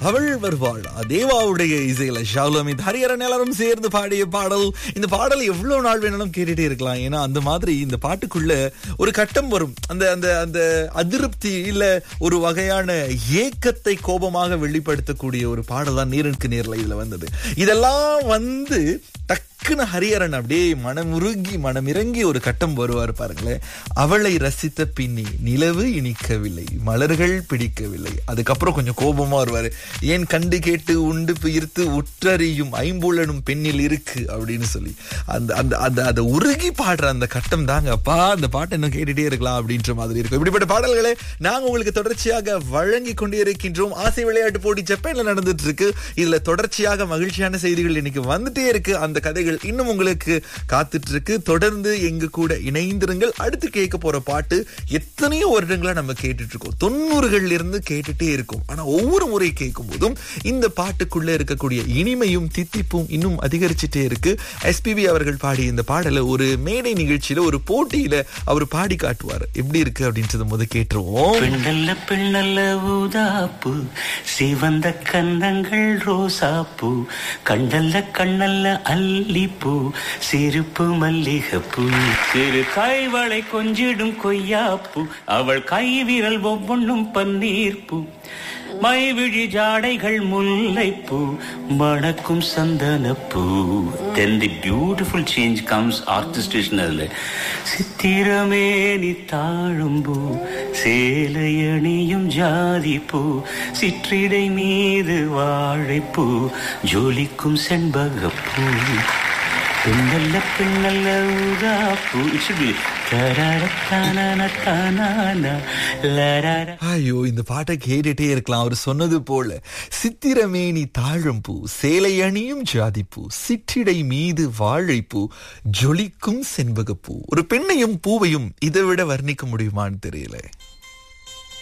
அவள் வருவாள் தேவாவுடைய இசையில ஷாவ்லமித் ஹரியரன் எல்லாரும் சேர்ந்து பாடிய பாடல் இந்த பாடல் எவ்வளவு நாள் வேணாலும் கேட்டுட்டே இருக்கலாம் ஏன்னா அந்த மாதிரி இந்த பாட்டுக்குள்ள ஒரு கட்டம் வரும் அந்த அந்த அந்த அதிருப்தி இல்ல ஒரு வகையான ஏக்கத்தை கோபமாக வெளிப்படுத்தக்கூடிய ஒரு பாடல் தான் நீரனுக்கு நேர்ல இதுல வந்தது இதெல்லாம் வந்து டக்குன்னு ஹரியரன் அப்படியே மனமுருகி மனமிறங்கி ஒரு கட்டம் வருவார் பாருங்களேன் அவளை ரசித்த பின்னி நிலவு இனிக்கவில்லை மலர்கள் பிடிக்கவில்லை அதுக்கப்புறம் கொஞ்சம் கோபமா வருவாரு ஏன் கண்டு கேட்டு உண்டு பியிர்த்து உற்றறியும் ஐம்புலனும் பெண்ணில் இருக்கு அப்படின்னு சொல்லி அந்த அந்த அந்த அந்த உருகி பாடுற அந்த கட்டம் தாங்க அப்பா அந்த பாட்டை இன்னும் கேட்டுட்டே இருக்கலாம் அப்படின்ற மாதிரி இருக்கும் இப்படிப்பட்ட பாடல்களை நாங்க உங்களுக்கு தொடர்ச்சியாக வழங்கி கொண்டே இருக்கின்றோம் ஆசை விளையாட்டு போட்டி ஜப்பான்ல நடந்துட்டு இருக்கு இதுல தொடர்ச்சியாக மகிழ்ச்சியான செய்திகள் இன்னைக்கு வந்துட்டே இருக்கு அந்த கதைகள் இன்னும் உங்களுக்கு காத்துட்டு இருக்கு தொடர்ந்து எங்க கூட இணைந்திருங்கள் அடுத்து கேட்க போற பாட்டு எத்தனையோ வருடங்களா நம்ம கேட்டுட்டு இருக்கோம் தொண்ணூறுகள்ல இருந்து கேட்டுட்டே இருக்கோம் ஆனா ஒவ்வொரு முறை கேட்கும் போதும் இந்த பாட்டுக்குள்ள இருக்கக்கூடிய இனிமையும் தித்திப்பும் இன்னும் அதிகரிச்சுட்டே இருக்கு எஸ்பிபி அவர்கள் பாடிய இந்த பாடலை ஒரு மேடை நிகழ்ச்சியில ஒரு போட்டியில அவர் பாடி காட்டுவார் எப்படி இருக்கு அப்படின்றத முத கேட்டுருவோம் பெண்ணல்ல பெண்ணல்ல ஊதாப்பு சிவந்த கன்னங்கள் ரோசாப்பூ கண்டல்ல கண்ணல்ல அல்லிப்பூ சிரிப்பு மல்லிகைப்பூ சிறு கைவளை கொஞ்சிடும் கொய்யாப்பூ அவள் கை விரல் ஒவ்வொன்றும் பன்னீர்ப்பூ மைவிழி ஜாடைகள் முல்லைப்பூ மணக்கும் சந்தனப்பூ then the beautiful change comes ஆர்டிஸ்டேஷன் அதில் சித்திரமே நீ தாழும்பூ சேலையணியும் ஜாதி பூ சிற்றிடை மீது வாழைப்பூ ஜொலிக்கும் செண்பகப்பூ பின்னல்ல பின்னல்ல ஊதாப்பூ It should be தரர தானான தானானா லரர ஐயோ இந்த பாட்டை கேட்டுட்டே இருக்கலாம் அவர் சொன்னது போல சித்திரமேனி தாழம்பூ சேலை அணியும் ஜாதிப்பூ சிற்றிடை மீது வாழைப்பூ ஜொலிக்கும் செண்பகப்பூ ஒரு பெண்ணையும் பூவையும் இதை விட வர்ணிக்க முடியுமான்னு தெரியல